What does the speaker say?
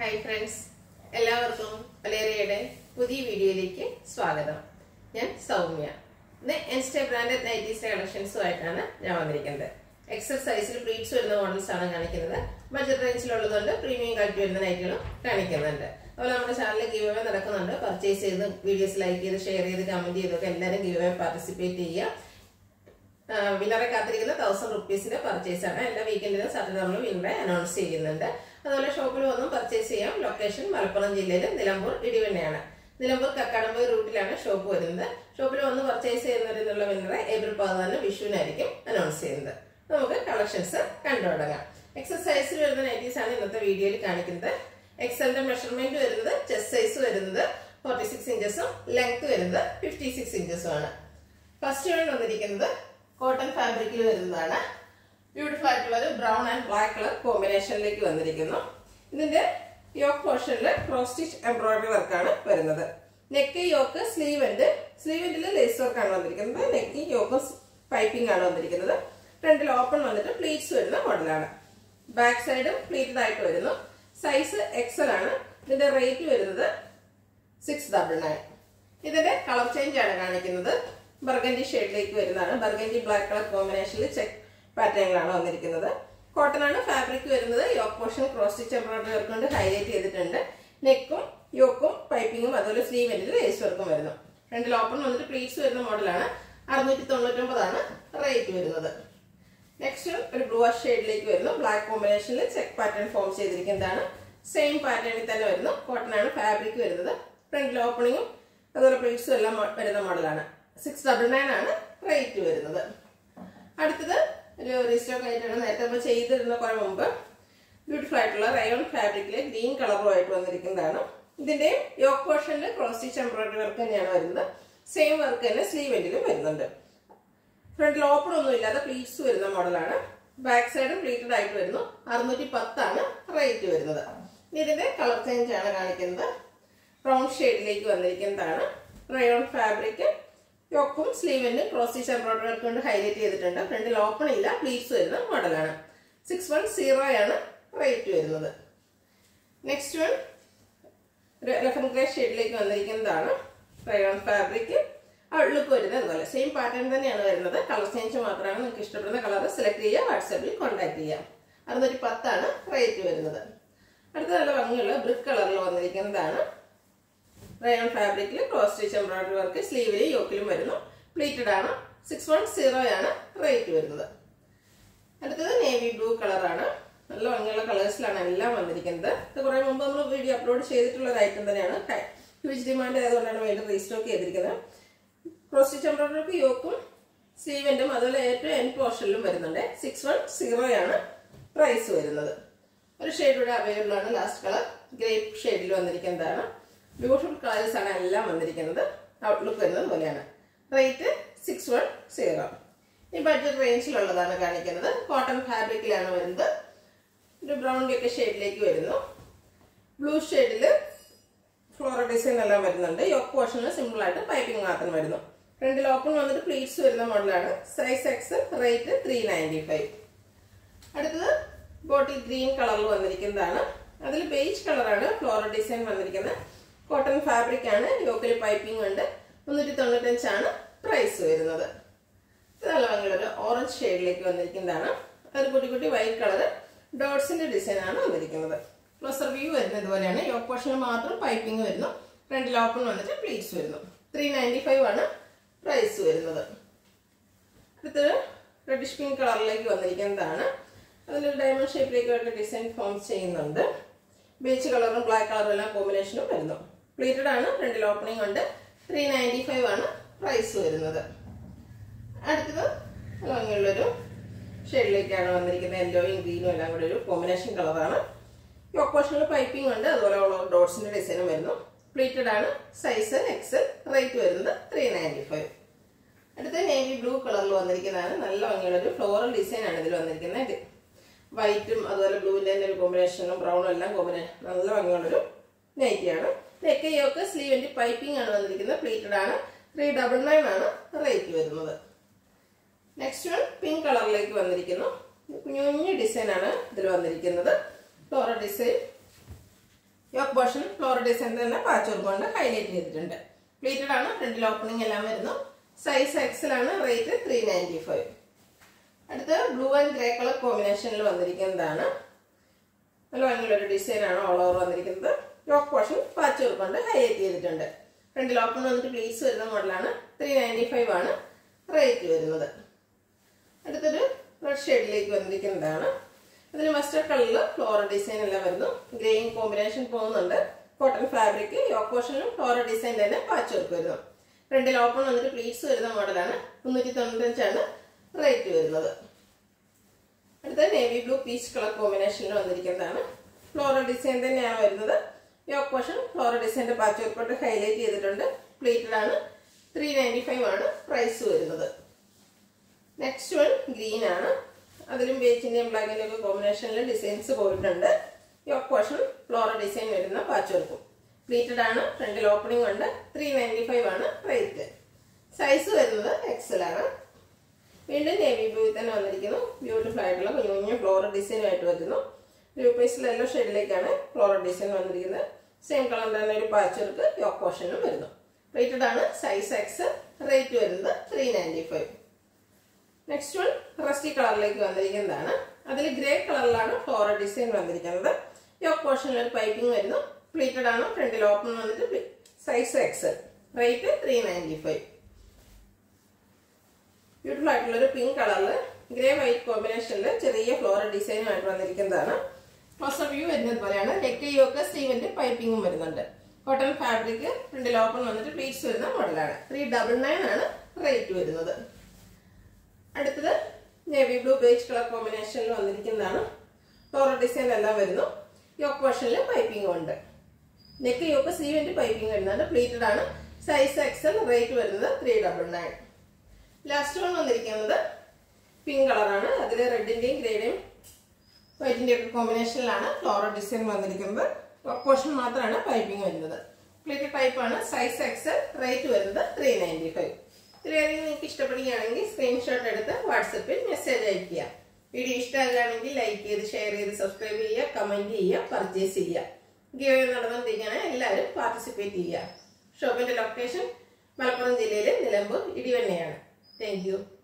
hi friends എല്ലാവർക്കും മലേറിയയുടെ പുതിയ വീഡിയോയിലേക്ക് സ്വാഗതം ഞാൻ സൗമ്യ ഇന്ന് എൻസ്റ്റേ ബ്രാൻഡഡ് നൈറ്റീസ് കളക്ഷൻസുമായിട്ടാണ് ഞാൻ വന്നിരിക്കുന്നത് എക്സസൈസിൽ പ്ലീറ്റ്സ് വരുന്ന മോഡൽസ് ആണ് കാണിക്കുന്നത് ബഡ്ജറ്റ് റേഞ്ചിലുള്ളതുകൊണ്ട് പ്രീമിയം ക്വാളിറ്റി വരുന്ന നൈറ്റുകളും കാണിക്കുന്നുണ്ട് അതുപോലെ നമ്മുടെ ചാനലിൽ ഗീവ് അവേ നടക്കുന്നുണ്ട് പർച്ചേസ് ചെയ്ത് വീഡിയോസ് ലൈക്ക് ചെയ്ത് ഷെയർ ചെയ്ത് കമന്റ് ചെയ്തൊക്കെ എല്ലാവരും ഗീവ് അവേ പാർട്ടിസിപ്പേറ്റ് ചെയ്യുക വിന്നറെ കാത്തിരിക്കുന്ന തൗസൻഡ് റുപ്പീസിന്റെ പർച്ചേസ് ആണ് എല്ലാ വീക്കെൻഡിലും സാറ്റർഡേ നമ്മൾ വിന്നറെ അനൗൺസ് ചെയ്യുന്നുണ്ട് അതുപോലെ ഷോപ്പിൽ വന്നും പർച്ചേസ് ചെയ്യാം ലൊക്കേഷൻ മലപ്പുറം ജില്ലയിലെ നിലമ്പൂർ ഇടിവണ്ണയാണ് നിലമ്പൂർ കക്കാടമ്പൂർ റൂട്ടിലാണ് ഷോപ്പ് വരുന്നത് ഷോപ്പിൽ വന്ന് പർച്ചേസ് ചെയ്യുന്നവരെന്നുള്ള വിന്നറെ ഏപ്രിൽ പതിനാലിന് വിഷുവിനായിരിക്കും അനൗൺസ് ചെയ്യുന്നത് നമുക്ക് കളക്ഷൻസ് കണ്ടു തുടങ്ങാം എക്സസൈസിൽ വരുന്ന നൈറ്റീസ് ആണ് ഇന്നത്തെ വീഡിയോയിൽ കാണിക്കുന്നത് എക്സലിന്റെ മെഷർമെന്റ് വരുന്നത് ചെസ്റ്റ് സൈസ് വരുന്നത് ഫോർട്ടി സിക്സ് ഇഞ്ചസും ലെങ്ത് വരുന്നത് ഫിഫ്റ്റി സിക്സ് ഇഞ്ചസും ആണ് ഫസ്റ്റ് വൺ വന്നിരിക്കുന്നത് കോട്ടൺ ഫാബ്രിക്കിൽ വരുന്നതാണ് ബ്യൂട്ടിഫുൾ ആയിട്ടുള്ള ഒരു ബ്രൗൺ ആൻഡ് ബ്ലാക്ക് കളർ കോമ്പിനേഷനിലേക്ക് വന്നിരിക്കുന്നു ഇതിന്റെ യോക്ക് പോർഷനിൽ ക്രോസ് സ്റ്റിച്ച് എംബ്രോയിഡറി വർക്കാണ് വരുന്നത് നെക്ക് യോക്ക് സ്ലീവ് ഉണ്ട് സ്ലീവ് എൻഡിൽ ലേസ് വർക്കാണ് വന്നിരിക്കുന്നത് നെക്ക് യോക്ക് പൈപ്പിംഗ് ആണ് വന്നിരിക്കുന്നത് ഫ്രണ്ടിൽ ഓപ്പൺ വന്നിട്ട് പ്ലീറ്റ്സ് വരുന്ന മോഡലാണ് ബാക്ക് സൈഡും പ്ലീറ്റഡ് ആയിട്ട് വരുന്നു സൈസ് എക്സൽ ആണ് ഇതിന്റെ റേറ്റ് വരുന്നത് സിക്സ് ഡബിൾ നയൻ ഇതിന്റെ കളർ ചേഞ്ച് ആണ് കാണിക്കുന്നത് ബർഗൻഡി ഷെയ്ഡിലേക്ക് വരുന്നതാണ് ബർഗൻഡി ബ്ലാക്ക് കളർ കോമ്പിനേഷനിൽ ചെക്ക് പാറ്റേണിലാണ് വന്നിരിക്കുന്നത് കോട്ടൺ ആണ് ഫാബ്രിക് വരുന്നത് yoke portion cross stitch embroidery work കൊണ്ട് ഹൈലൈറ്റ് ചെയ്തിട്ടുണ്ട് നെക്കും യോക്കും പൈപ്പിങ്ങും അതുപോലെ സ്ലീവ് എൻഡിൽ ലേസ് വർക്കും വരുന്നു ഫ്രണ്ടിൽ ഓപ്പൺ വന്നിട്ട് പ്ലീറ്റ്സ് വരുന്ന മോഡലാണ് അറുന്നൂറ്റി തൊണ്ണൂറ്റൊമ്പതാണ് റേറ്റ് വരുന്നത് നെക്സ്റ്റ് ഒരു ബ്ലൂ ഷെയ്ഡിലേക്ക് വരുന്നു ബ്ലാക്ക് കോമ്പിനേഷനിൽ ചെക്ക് പാറ്റേൺ ഫോം ചെയ്തിരിക്കുന്നതാണ് സെയിം പാറ്റേണിൽ തന്നെ വരുന്നു കോട്ടൺ ആണ് ഫാബ്രിക് വരുന്നത് ഫ്രണ്ടിൽ ഓപ്പണിങ്ങും അതുപോലെ പ്ലീറ്റ്സും എല്ലാം വരുന്ന മോഡലാണ് സിക്സ് ഡബിൾ നയൻ ആണ് റേറ്റ് വരുന്നത് അടുത്തത് ഒരു റീസ്റ്റോക്ക് ആയിട്ടാണ് നേരത്തെ നമ്മൾ ചെയ്തിരുന്ന കുറെ മുമ്പ് ബ്യൂട്ടിഫുൾ ആയിട്ടുള്ള റയോൺ ഫാബ്രിക്കിൽ ഗ്രീൻ കളറുമായിട്ട് വന്നിരിക്കുന്നതാണ് ഇതിന്റെ യോക്ക് പോർഷനിൽ ക്രോസ് സ്റ്റിച്ച് എംബ്രോയിഡറി വർക്ക് തന്നെയാണ് വരുന്നത് സെയിം വർക്ക് തന്നെ സ്ലീവ് എൻഡിലും വരുന്നുണ്ട് ഫ്രണ്ടിൽ ഓപ്പൺ ഒന്നും ഇല്ലാതെ പ്ലീറ്റ്സ് വരുന്ന മോഡലാണ് ബാക്ക് സൈഡും പ്ലീറ്റഡ് ആയിട്ട് വരുന്നു അറുന്നൂറ്റി പത്താണ് റേറ്റ് വരുന്നത് ഇതിന്റെ കളർ ചേഞ്ച് ആണ് കാണിക്കുന്നത് ബ്രൗൺ ഷെയ്ഡിലേക്ക് വന്നിരിക്കുന്നതാണ് റയോൺ ഫാബ്രിക് യോക്കും സ്ലീവിനും ക്രോസ് സ്റ്റിച്ച് എംബ്രോയിഡറി വർക്ക് കൊണ്ട് ഹൈലൈറ്റ് ചെയ്തിട്ടുണ്ട് ഫ്രണ്ടിൽ ഓപ്പൺ ഇല്ല പ്ലീറ്റ്സ് വരുന്ന മോഡലാണ് സിക്സ് വൺ സീറോ ആണ് റേറ്റ് വരുന്നത് നെക്സ്റ്റ് വൺ ഒരു എലഫൻ ഗ്രേ ഷെയ്ഡിലേക്ക് വന്നിരിക്കുന്നതാണ് റയോൺ ഫാബ്രിക് ലുക്ക് വരുന്നത് അതുപോലെ സെയിം പാറ്റേൺ തന്നെയാണ് വരുന്നത് കളർ ചേഞ്ച് മാത്രമാണ് നിങ്ങൾക്ക് ഇഷ്ടപ്പെടുന്ന കളർ സെലക്ട് ചെയ്യുക വാട്സാപ്പിൽ കോൺടാക്ട് ചെയ്യാം അറുന്നൂറ്റി പത്താണ് റേറ്റ് വരുന്നത് അടുത്ത നല്ല ഭംഗിയുള്ള ബ്രിക്ക് കളറിൽ വന്നിരിക്കുന്നതാണ് റയോൺ ഫാബ്രിക്കിൽ ക്രോസ് സ്റ്റിച്ച് എംബ്രോയിഡറി വർക്ക് സ്ലീവിലും യോക്കിലും വരുന്നു പ്ലീറ്റഡ് ആണ് സിക്സ് വൺ സീറോ ആണ് റേറ്റ് വരുന്നത് അടുത്തത് നേവി ബ്ലൂ കളറാണ് നല്ല ഭംഗിയുള്ള കളേഴ്സിലാണ് എല്ലാം വന്നിരിക്കുന്നത് ഇത് കുറെ മുമ്പ് നമ്മൾ വീഡിയോ അപ്ലോഡ് ചെയ്തിട്ടുള്ള ഒരു ഐറ്റം തന്നെയാണ് ഹ്യൂജ് ഡിമാൻഡ് ആയതുകൊണ്ടാണ് വീണ്ടും റീസ്റ്റോക്ക് ചെയ്തിരിക്കുന്നത് ക്രോസ് സ്റ്റിച്ച് എംബ്രോയിഡറിക്ക് യോക്കും സ്ലീവിൻ്റെയും അതുപോലെ ഏറ്റവും എൻ പോർഷനിലും വരുന്നുണ്ട് സിക്സ് വൺ സീറോ ആണ് പ്രൈസ് വരുന്നത് ഒരു ഷെയ്ഡ് ഇവിടെ അവൈലബിൾ ആണ് ലാസ്റ്റ് കളർ ഗ്രേപ്പ് ഷെയ്ഡിൽ വന്നിരിക്കുന്നതാണ് ബ്യൂട്ടിഫുൾ കളേഴ്സ് ആണ് എല്ലാം വന്നിരിക്കുന്നത് ഔട്ട്ലുക്ക് വരുന്നത് പോലെയാണ് റേറ്റ് സിക്സ് വൺ സീറോ ഈ ബഡ്ജറ്റ് റേഞ്ചിലുള്ളതാണ് കാണിക്കുന്നത് കോട്ടൺ ഫാബ്രിക്കിലാണ് വരുന്നത് ഒരു ബ്രൗൺ ഒക്കെ ഷെയ്ഡിലേക്ക് വരുന്നു ബ്ലൂ ഷെയ്ഡിൽ ഫ്ലോറൽ ഡിസൈൻ എല്ലാം വരുന്നുണ്ട് യോക്ക് പോർഷനിൽ സിമ്പിൾ ആയിട്ട് പൈപ്പിംഗ് മാത്രം വരുന്നു ഫ്രണ്ടിൽ ഓപ്പൺ വന്നിട്ട് പ്ലീറ്റ്സ് വരുന്ന മോഡലാണ് size X rate three ninety five അടുത്തത് ബോട്ടിൽ ഗ്രീൻ കളറിൽ വന്നിരിക്കുന്നതാണ് അതിൽ ബേജ് കളറാണ് ഫ്ലോറൽ ഡിസൈൻ വന്നിരിക്കുന്നത് കോട്ടൺ ഫാബ്രിക് ആണ് യോക്കിൽ പൈപ്പിംഗ് ഉണ്ട് മുന്നൂറ്റി തൊണ്ണൂറ്റഞ്ചാണ് പ്രൈസ് വരുന്നത് ഇത് നല്ല ഭംഗിയുള്ള ഓറഞ്ച് ഷെയ്ഡിലേക്ക് വന്നിരിക്കുന്നതാണ് ഒരു കുട്ടി കുട്ടി വൈറ്റ് കളർ ഡോട്ട്സിന്റെ ഡിസൈൻ ആണ് വന്നിരിക്കുന്നത് ക്ലോസർ വ്യൂ വരുന്നത് ഇതുപോലെയാണ് യോക്ക് പോർഷനിൽ മാത്രം പൈപ്പിംഗ് വരുന്നു ഫ്രണ്ടിൽ ഓപ്പൺ വന്നിട്ട് പ്ലീറ്റ്സ് വരുന്നു ത്രീ നയൻറ്റി ഫൈവ് ആണ് പ്രൈസ് വരുന്നത് അടുത്തത് റെഡിഷ് പിങ്ക് കളറിലേക്ക് വന്നിരിക്കുന്നതാണ് അതിൽ ഡയമണ്ട് ഷേപ്പിലേക്ക് ഡിസൈൻ ഫോം ചെയ്യുന്നുണ്ട് ബീച്ച് കളറും ബ്ലാക്ക് കളറും എല്ലാം കോമ്പിനേഷനും വരുന്നു പ്ലീറ്റഡ് ആണ് ഫ്രണ്ടിൽ ഓപ്പണിംഗ് ഉണ്ട് ത്രീ നയൻറ്റി ഫൈവ് ആണ് പ്രൈസ് വരുന്നത് അടുത്തത് ഭംഗിയുള്ളൊരു ഷെയ്ഡിലേക്കാണ് വന്നിരിക്കുന്നത് യെല്ലോയും ഗ്രീനും എല്ലാം കൂടെ ഒരു കോമ്പിനേഷൻ കളറാണ് യോക്ക് പോർഷനിൽ പൈപ്പിംഗ് ഉണ്ട് അതുപോലെ ഡോട്ട്സിന്റെ ഡിസൈനും വരുന്നു പ്ലീറ്റഡ് ആണ് സൈസ് എക്സൽ റേറ്റ് വരുന്നത് ത്രീ നയൻറ്റി ഫൈവ് അടുത്ത നേവി ബ്ലൂ കളറിൽ വന്നിരിക്കുന്നതാണ് നല്ല ഭംഗിയുള്ള ഒരു ഫ്ലോറൽ ഡിസൈൻ ആണ് ഇതിൽ വന്നിരിക്കുന്നത് വൈറ്റും അതുപോലെ ബ്ലൂവിന്റെ തന്നെ ഒരു കോമ്പിനേഷനും ബ്രൗണും എല്ലാം കോമ്പിനേഷൻ നല്ല ഭംഗിയുള്ളൊരു നൈറ്റിയാണ് നെക്ക് യോക്ക് സ്ലീവിന്റെ പൈപ്പിംഗ് ആണ് വന്നിരിക്കുന്നത് പ്ലീറ്റഡ് ആണ് ത്രീ ഡബിൾ നയൻ ആണ് റേറ്റ് വരുന്നത് നെക്സ്റ്റ് വൺ പിങ്ക് കളറിലേക്ക് വന്നിരിക്കുന്നു കുഞ്ഞു കുഞ്ഞു ഡിസൈൻ ആണ് ഇതിൽ വന്നിരിക്കുന്നത് floral design yoke portion floral design തന്നെ പാച്ച് വർക്ക് കൊണ്ട് ഹൈലൈറ്റ് ചെയ്തിട്ടുണ്ട് പ്ലീറ്റഡ് ആണ് ഫ്രണ്ടിൽ ഓപ്പണിംഗ് എല്ലാം വരുന്നു സൈസ് എക്സൽ ആണ് റേറ്റ് ത്രീ നയൻറ്റി ഫൈവ് അടുത്ത് ബ്ലൂ ആൻഡ് ഗ്രേ കളർ കോമ്പിനേഷനിൽ വന്നിരിക്കുന്നതാണ് നല്ല ഭംഗിയുള്ള ഒരു ഡിസൈൻ ആണ് ഓൾ ഓവർ വന്നിരിക്കുന്നത് യോക്ക് പോർഷൻ പാച്ച് വർക്ക് കൊണ്ട് ഹൈലൈറ്റ് ചെയ്തിട്ടുണ്ട് ഫ്രണ്ടിൽ ഓപ്പൺ വന്നിട്ട് പ്ലീസ് വരുന്ന മോഡലാണ് ത്രീ നയൻറ്റി ഫൈവ് ആണ് റേറ്റ് വരുന്നത് അടുത്തൊരു റെഡ് ഷെയ്ഡിലേക്ക് വന്നിരിക്കുന്നതാണ് അതിൽ മസ്റ്റർഡ് കളറിൽ ഫ്ലോറൽ ഡിസൈൻ എല്ലാം വരുന്നു ഗ്രെയിൻ കോമ്പിനേഷൻ പോകുന്നുണ്ട് കോട്ടൺ ഫാബ്രിക് യോക്ക് പോർഷനിലും ഫ്ലോറൽ ഡിസൈൻ തന്നെ പാച്ച് വർക്ക് വരുന്നു ഫ്രണ്ടിൽ ഓപ്പൺ വന്നിട്ട് പ്ലീറ്റ്സ് വരുന്ന മോഡലാണ് മുന്നൂറ്റി തൊണ്ണൂറ്റഞ്ചാണ് റേറ്റ് വരുന്നത് അടുത്ത നേവി ബ്ലൂ പീച്ച് കളർ കോമ്പിനേഷനിൽ വന്നിരിക്കുന്നതാണ് ഫ്ലോറൽ ഡിസൈൻ തന്നെയാണ് വരുന്നത് യോക്ക് പോർഷൻ ഫ്ലോറൽ ഡിസൈൻ്റെ പാച്ച് വർക്ക് കൊണ്ട് ഹൈലൈറ്റ് ചെയ്തിട്ടുണ്ട് പ്ലീറ്റഡ് ആണ് ത്രീ നയൻറ്റി ഫൈവ് ആണ് പ്രൈസ് വരുന്നത് നെക്സ്റ്റ് വൺ ഗ്രീൻ ആണ് അതിലും ബേച്ചിന്റെയും ബ്ലാക്കിന്റെയും ഒക്കെ കോമ്പിനേഷനിൽ ഡിസൈൻസ് പോയിട്ടുണ്ട് യോക്ക് പോർഷൻ ഫ്ലോറൽ ഡിസൈൻ വരുന്ന പാച്ച് വർക്കും പ്ലീറ്റഡ് ആണ് ഫ്രണ്ടിൽ ഓപ്പണിംഗ് ഉണ്ട് ത്രീ നയൻറ്റി ഫൈവ് ആണ് റേറ്റ് സൈസ് വരുന്നത് എക്സൽ ആണ് വീണ്ടും നേവി ബ്ലൂ തന്നെ വന്നിരിക്കുന്നു ബ്യൂട്ടിഫുൾ ആയിട്ടുള്ള കുഞ്ഞു കുഞ്ഞു ഫ്ലോറൽ ഡിസൈനുമായിട്ട് വരുന്നു ഗ്രൂപ്പേസിൽ യെല്ലോ ഷെയ്ഡിലേക്കാണ് ഫ്ലോറൽ ഡിസൈൻ വന്നിരിക്കുന്നത് സെയിം കളർ തന്നെ ഒരു പാച്ച് വർക്ക് യോക്ക് പോർഷനും വരുന്നു റേറ്റഡ് ആണ് സൈസ് എക്സ് റേറ്റ് വരുന്നത് three ninety five next one rusty കളറിലേക്ക് വന്നിരിക്കുന്നതാണ് അതിൽ ഗ്രേ കളറിലാണ് ഫ്ലോറൽ ഡിസൈൻ വന്നിരിക്കുന്നത് യോക്ക് പോർഷനിൽ ഒരു പൈപ്പിംഗ് വരുന്നു പ്ലീറ്റഡ് ആണ് ഫ്രണ്ടിൽ ഓപ്പൺ വന്നിട്ട് size X rate three ninety five beautiful ആയിട്ടുള്ള ഒരു പിങ്ക് കളറിൽ ഗ്രേ വൈറ്റ് കോമ്പിനേഷനിൽ ചെറിയ ഫ്ലോറൽ ഡിസൈനുമായിട്ട് വന്നിരിക്കുന്നതാണ് ക്ലോസർ വ്യൂ വരുന്നത് പോലെയാണ് നെക്ക് യോക്ക് സ്റ്റീവിന്റെ പൈപ്പിംഗും വരുന്നുണ്ട് കോട്ടൺ ഫാബ്രിക് ഫ്രണ്ടിൽ ഓപ്പൺ വന്നിട്ട് പ്ലീറ്റ്സ് വരുന്ന മോഡലാണ് ത്രീ ഡബിൾ നയൻ ആണ് റേറ്റ് വരുന്നത് അടുത്തത് നേവി ബ്ലൂ ബേജ് കളർ കോമ്പിനേഷനിൽ വന്നിരിക്കുന്നതാണ് ഫ്ലോറൽ ഡിസൈൻ എല്ലാം വരുന്നു യോക്ക് പോർഷനിൽ പൈപ്പിംഗും ഉണ്ട് നെക്ക് യോക്ക് സീവന്റ് പൈപ്പിംഗ് വരുന്നുണ്ട് പ്ലീറ്റഡ് ആണ് സൈസ് എക്സൽ റേറ്റ് വരുന്നത് three double nine last one വന്നിരിക്കുന്നത് പിങ്ക് കളറാണ് അതിൽ റെഡിന്റെയും ഗ്രേയുടെയും വൈറ്റിന്റെ ഒക്കെ കോമ്പിനേഷനിലാണ് ഫ്ലോറൽ ഡിസൈൻ വന്നിരിക്കുന്നത് യോക്ക് പോർഷൻ മാത്രമാണ് പൈപ്പിംഗ് വരുന്നത് പ്ലീറ്റഡ് ടൈപ്പാണ് സൈസ് എക്സൽ റേറ്റ് വരുന്നത് ത്രീ നയൻറ്റി ഫൈവ് ഇതിലേതെങ്കിലും നിങ്ങൾക്ക് ഇഷ്ടപ്പെടുകയാണെങ്കിൽ സ്ക്രീൻഷോട്ട് എടുത്ത് വാട്സപ്പിൽ മെസ്സേജ് അയയ്ക്കുക വീഡിയോ ഇഷ്ടമാകുകയാണെങ്കിൽ ലൈക്ക് ചെയ്ത് ഷെയർ ചെയ്ത് സബ്സ്ക്രൈബ് ചെയ്യുക കമന്റ് ചെയ്യുക പർച്ചേസ് ചെയ്യുക ഗിവ് നടന്നുകൊണ്ടിരിക്കുകയാണ് എല്ലാവരും പാർട്ടിസിപ്പേറ്റ് ചെയ്യുക ഷോപ്പിന്റെ ലൊക്കേഷൻ മലപ്പുറം ജില്ലയിലെ നിലമ്പൂർ ഇടിവണ്ണയാണ് താങ്ക് യു